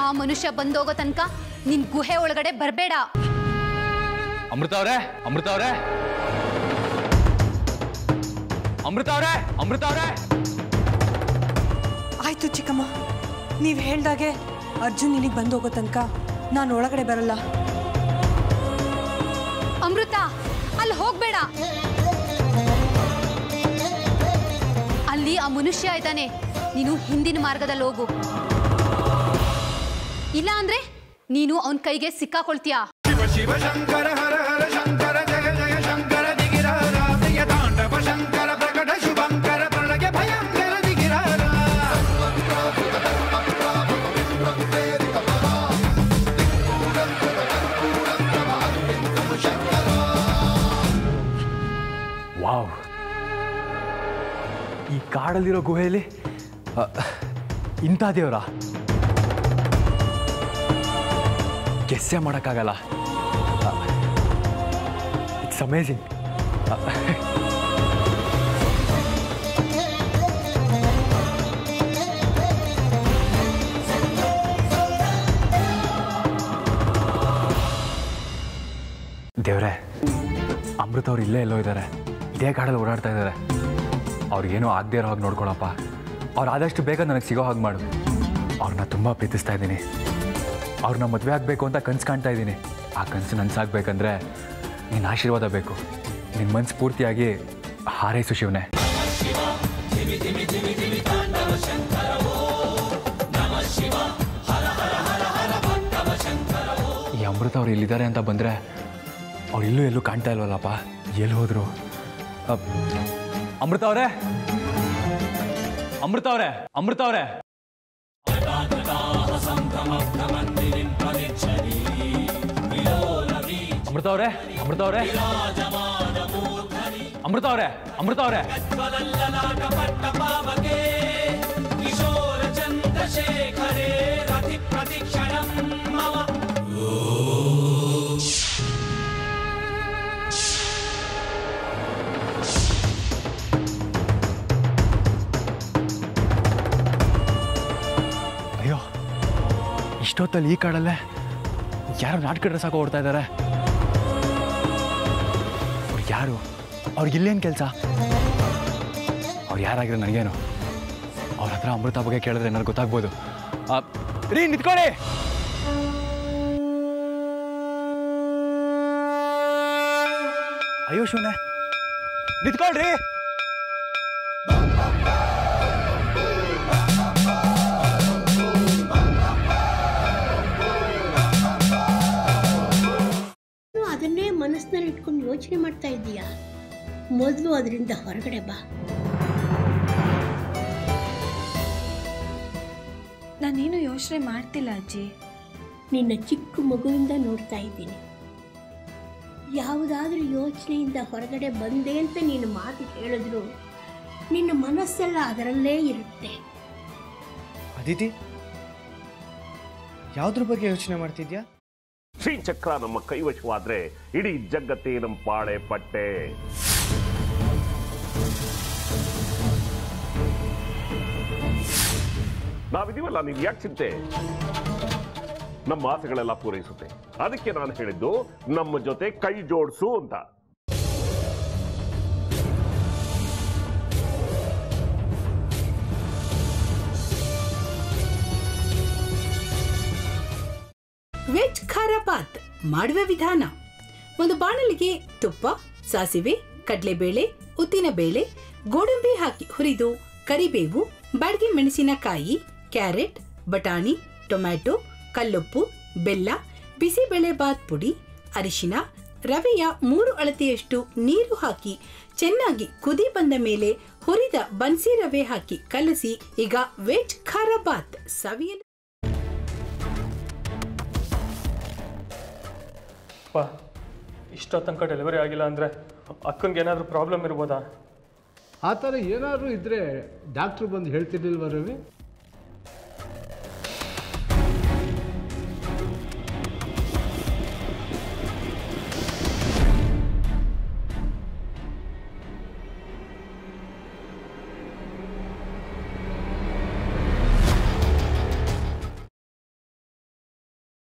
ಆ ಮನುಷ್ಯ ಬಂದೋಗೋ ತನಕ ನಿನ್ ಗುಹೆ ಒಳಗಡೆ ಬರಬೇಡ ಅಮೃತ ಅವರೇ ಅಮೃತ ಅವರೇ ಅಮೃತ ಅವರೇ ಅಮೃತ ಅವರೇ ಆಯ್ತು ಚಿಕ್ಕಮ್ಮ ನೀವು ಹೇಳ್ದಾಗೆ ಅರ್ಜುನ್ ಇಲ್ಲಿಗೆ ಬಂದು ಹೋಗೋ ತನಕ ನಾನು ಒಳಗಡೆ ಬರಲ್ಲ ಅಮೃತ ಅಲ್ಲಿ ಹೋಗ್ಬೇಡ ಅಲ್ಲಿ ಆ ಮನುಷ್ಯ ಇದ್ದಾನೆ ನೀನು ಹಿಂದಿನ ಮಾರ್ಗದಲ್ಲಿ ಹೋಗು ಇಲ್ಲ ಅಂದ್ರೆ ನೀನು ಅವನ ಕೈಗೆ ಸಿಕ್ಕಾಕೊಳ್ತೀಯಾ ಶಿವ ಶಿವ ಶಂಕರ ಹರ ಹರ ಶಂಕರ ಜಯ ಜಯ ಶಂಕರ ದಿಗಿರಾರ ಪ್ರಿಯ ತಾಂಡವ ಶಂಕರ ಪ್ರಕಟ ಶುಭಂಕರ ಪ್ರಣಯ ಭಯಂಕರ ದಿಗಿರಾರ ವಾವ್ ಈ ಕಾಡಲ್ಲಿರೋ ಗುಹೆಯಲ್ಲಿ ಅ, ಇಂಥ ದೇವರ ಗೆಸ್ಸೇ ಮಾಡೋಕ್ಕಾಗಲ್ಲ ಇಟ್ಸ್ ಅಮೇಝಿಂಗ್ ದೇವ್ರೆ ಅಮೃತ ಅವ್ರು ಇಲ್ಲೇ ಎಲ್ಲೋ ಇದ್ದಾರೆ ಇದೇ ಕಾಡಲ್ಲಿ ಓಡಾಡ್ತಾ ಇದ್ದಾರೆ ಅವ್ರಿಗೇನೂ ಆಗದೇ ಇರೋ ಹಾಗೆ ನೋಡ್ಕೊಳಪ್ಪ ಅವ್ರು ಆದಷ್ಟು ಬೇಗ ನನಗೆ ಸಿಗೋ ಹಾಗೆ ಮಾಡು ಅವ್ರನ್ನ ತುಂಬ ಪ್ರೀತಿಸ್ತಾ ಇದ್ದೀನಿ ಅವ್ರನ್ನ ಮದುವೆ ಆಗಬೇಕು ಅಂತ ಕನ್ಸು ಕಾಣ್ತಾ ಇದ್ದೀನಿ ಆ ಕನಸು ನನ್ಸಾಗಬೇಕಂದ್ರೆ ನಿನ್ನ ಆಶೀರ್ವಾದ ಬೇಕು ನಿನ್ನ ಮನಸ್ಸು ಪೂರ್ತಿಯಾಗಿ ಹಾರೈಸು ಶಿವನೇ ಈ ಅಮೃತ ಅವ್ರು ಇಲ್ಲಿದ್ದಾರೆ ಅಂತ ಬಂದರೆ ಅವ್ರು ಇಲ್ಲೂ ಎಲ್ಲೂ ಕಾಣ್ತಾ ಇಲ್ವಲ್ಲಪ್ಪ ಎಲ್ಲಿ ಹೋದ್ರು ಅಪ್- ಅಮೃತ ಅವರೇ ಅಮೃತ ಅವರೇ ಅಮೃತ ಅವರೇ ಅಮೃತ ಅವರೇ ಅಮೃತ ಅವರೇ ಅಮೃತ ಅವರೇ ಅಮೃತ ಅವರೇ ಅಯ್ಯೋ ಇಷ್ಟೊತ್ತಲ್ಲಿ ಈ ಕಾಡಲ್ಲೇ ಯಾರೋ ನಾಟಕ ಡ್ರೆಸ್ ಹಾಕೋ ಓಡ್ತಾ ಇದ್ದಾರೆ ಅವ್ರು ಯಾರು ಅವ್ರಿಗೆ ಇಲ್ಲೇನು ಕೆಲಸ ಅವ್ರು ಯಾರಾಗಿರೋ ನನಗೇನು ಅವ್ರ ಹತ್ರ ಅಮೃತ ಬಗ್ಗೆ ಕೇಳಿದ್ರೆ ನನಗೆ ಗೊತ್ತಾಗ್ಬೋದು ಆ, ರೀ ನಿಂತ್ಕೊಳ್ಳಿ ಅಯ್ಯೋ ಶಿವನೇ ನಿಂತ್ಕೊಳ್ರಿ ನೀನು ಅದನ್ನೇ ಮನಸ್ಸಿನಲ್ಲಿ ಇಟ್ಕೊಂಡು ಯೋಚನೆ ಮಾಡ್ತಾ ಇದ್ದೀಯಾ ಮೊದಲು ಅದರಿಂದ ಹೊರಗಡೆ ಬಾ ನಾನೇನು ಯೋಚನೆ ಮಾಡ್ತಿಲ್ಲ ಅಜ್ಜಿ ನಿನ್ನ ಚಿಕ್ಕ ಮಗುವಿಂದ ನೋಡ್ತಾ ಇದ್ದೀನಿ ಯಾವುದಾದ್ರೂ ಯೋಚನೆಯಿಂದ ಹೊರಗಡೆ ಬಂದೆ ಅಂತ ನೀನು ಮಾತು ಹೇಳಿದ್ರು ನಿನ್ನ ಮನಸ್ಸೆಲ್ಲ ಅದರಲ್ಲೇ ಇರುತ್ತೆ ಅದಿತಿ ಯಾವುದ್ರ ಬಗ್ಗೆ ಯೋಚನೆ ಮಾಡ್ತಿದ್ಯಾ ಶ್ರೀಚಕ್ರ ನಮ್ಮ ಕೈವಶವಾದ್ರೆ ಇಡೀ ಜಗತ್ತೇ ನಮ್ಮ ಪಾಳೆ ಪಟ್ಟೆ ನಾವಿದೀವಲ್ಲ ನೀನ್ ಯಾಕೆ ಚಿಂತೆ ನಮ್ಮ ಆಸೆಗಳೆಲ್ಲ ಪೂರೈಸುತ್ತೆ ಅದಕ್ಕೆ ನಾನು ಹೇಳಿದ್ದು ನಮ್ಮ ಜೊತೆ ಕೈ ಜೋಡಿಸು ಅಂತ ವೆಜ್ ಖಾರ ಬಾತ್ ಮಾಡುವ ವಿಧಾನ ಒಂದು ಬಾಣಲಿಗೆ ತುಪ್ಪ ಸಾಸಿವೆ ಕಡಲೆಬೇಳೆ ಉದ್ದಿನಬೇಳೆ ಗೋಡಂಬಿ ಹಾಕಿ ಹುರಿದು ಕರಿಬೇವು ಬಾಡಿಗೆ ಮೆಣಸಿನಕಾಯಿ ಕ್ಯಾರೆಟ್ ಬಟಾಣಿ ಟೊಮ್ಯಾಟೊ ಕಲ್ಲುಪ್ಪು ಬೆಲ್ಲ ಬಿಸಿಬೇಳೆ ಬಾತ್ ಪುಡಿ ಅರಿಶಿನ ರವೆಯ ಮೂರು ಅಳತೆಯಷ್ಟು ನೀರು ಹಾಕಿ ಚೆನ್ನಾಗಿ ಕುದಿ ಬಂದ ಮೇಲೆ ಹುರಿದ ಬನ್ಸಿ ರವೆ ಹಾಕಿ ಕಲಸಿ ಈಗ ವೆಜ್ ಖಾರ ಬಾತ್ ಸವಿಯಲು ಅಪ್ಪ ಇಷ್ಟೋ ತನಕ ಡೆಲಿವರಿ ಆಗಿಲ್ಲ ಅಂದರೆ ಅಕ್ಕನಿಗೆ ಏನಾದರೂ ಪ್ರಾಬ್ಲಮ್ ಇರ್ಬೋದಾ ಆ ಥರ ಏನಾದರೂ ಇದ್ದರೆ ಡಾಕ್ಟ್ರು ಬಂದು ಹೇಳ್ತಿರ್ಲಿಲ್ವ ರವಿ